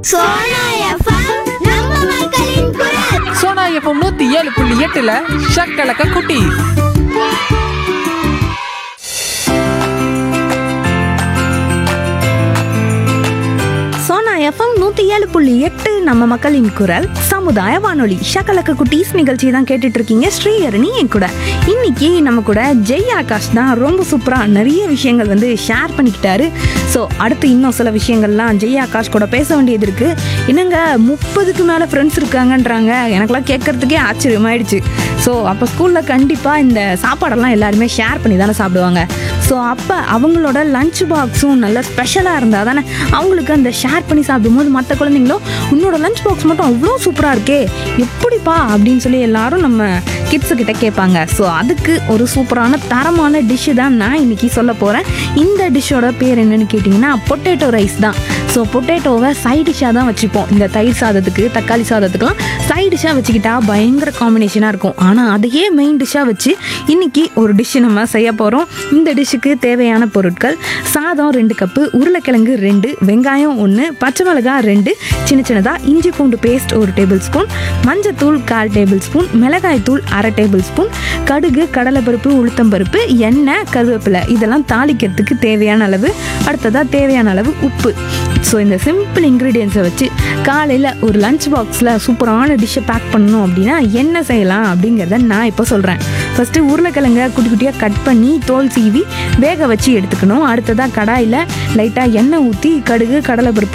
Sona FM நம்ம மக்களின் குரல் சோனா எஃப்எம் நூத்தி ஏழு புள்ளி எட்டுல ஷக்கலக்க குட்டி சோனா எஃப்எம் நூற்றி ஏழு புள்ளி எட்டு நம்ம மக்களின் குரல் சமுதாய வானொலி ஷக்கலக்க குட்டீஸ் நிகழ்ச்சி தான் கேட்டுட்டு இருக்கீங்க ஸ்ரீஹரணி என் கூட இன்னைக்கு நம்ம கூட ஜெய் ஆகாஷ் தான் ரொம்ப சூப்பராக நிறைய விஷயங்கள் வந்து ஷேர் பண்ணிக்கிட்டாரு ஸோ அடுத்து இன்னும் சில விஷயங்கள்லாம் ஜெய் ஆகாஷ் கூட பேச வேண்டியது இருக்கு என்னங்க முப்பதுக்கு மேலே ஃப்ரெண்ட்ஸ் இருக்காங்கன்றாங்க எனக்கெல்லாம் கேட்கறதுக்கே ஆச்சரியமாயிடுச்சு ஸோ அப்போ ஸ்கூலில் கண்டிப்பாக இந்த சாப்பாடெல்லாம் எல்லாருமே ஷேர் பண்ணி தானே சாப்பிடுவாங்க ஸோ அப்போ அவங்களோட லஞ்ச் பாக்ஸும் நல்ல ஸ்பெஷலாக இருந்தால் தானே அவங்களுக்கு அந்த ஷேர் பண்ணி சாப்பிடும்போது மற்ற குழந்தைங்களும் உன்னோட லஞ்ச் பாக்ஸ் மட்டும் அவ்வளோ சூப்பராக இருக்கே எப்படிப்பா அப்படின்னு சொல்லி எல்லாரும் நம்ம கிட்ஸு கிட்ட கேட்பாங்க ஸோ அதுக்கு ஒரு சூப்பரான தரமான டிஷ்ஷு தான் நான் இன்னைக்கு சொல்ல போகிறேன் இந்த டிஷ்ஷோட பேர் என்னன்னு கேட்டிங்கன்னா பொட்டேட்டோ ரைஸ் தான் ஸோ பொட்டேட்டோவை சைட் டிஷ்ஷாக தான் வச்சுப்போம் இந்த தயிர் சாதத்துக்கு தக்காளி சாதத்துக்குலாம் சைட் டிஷ்ஷாக வச்சுக்கிட்டா பயங்கர காம்பினேஷனாக இருக்கும் ஆனால் அதையே மெயின் டிஷ்ஷாக வச்சு இன்னைக்கு ஒரு டிஷ்ஷு நம்ம செய்ய போகிறோம் இந்த டிஷ்ஷுக்கு தேவையான பொருட்கள் சாதம் ரெண்டு கப்பு உருளைக்கிழங்கு ரெண்டு வெங்காயம் ஒன்று பச்சை மிளகாய் ரெண்டு சின்ன சின்னதாக இஞ்சி பூண்டு பேஸ்ட் ஒரு டேபிள் ஸ்பூன் மஞ்சத்தூள் கால் டேபிள் ஸ்பூன் மிளகாய் தூள் அரை டேபிள் ஸ்பூன் கடுகு கடலைப்பருப்பு உளுத்தம்பருப்பு எண்ணெய் கருவேப்பிலை இதெல்லாம் தாளிக்கிறதுக்கு தேவையான அளவு அடுத்ததாக தேவையான அளவு உப்பு ஸோ இந்த சிம்பிள் இன்க்ரீடியன்ஸை வச்சு காலையில் ஒரு லஞ்ச் பாக்ஸில் சூப்பரான டிஷ்ஷை பேக் பண்ணணும் அப்படின்னா என்ன செய்யலாம் அப்படிங்கிறத நான் இப்போ சொல்கிறேன் ஃபஸ்ட்டு உருளைக்கிழங்க குட்டி குட்டியாக கட் பண்ணி தோல் சீவி வேக வச்சு எடுத்துக்கணும் அடுத்ததாக கடாயில் லைட்டாக எண்ணெய் ஊற்றி கடுகு கடலைப்பருப்பு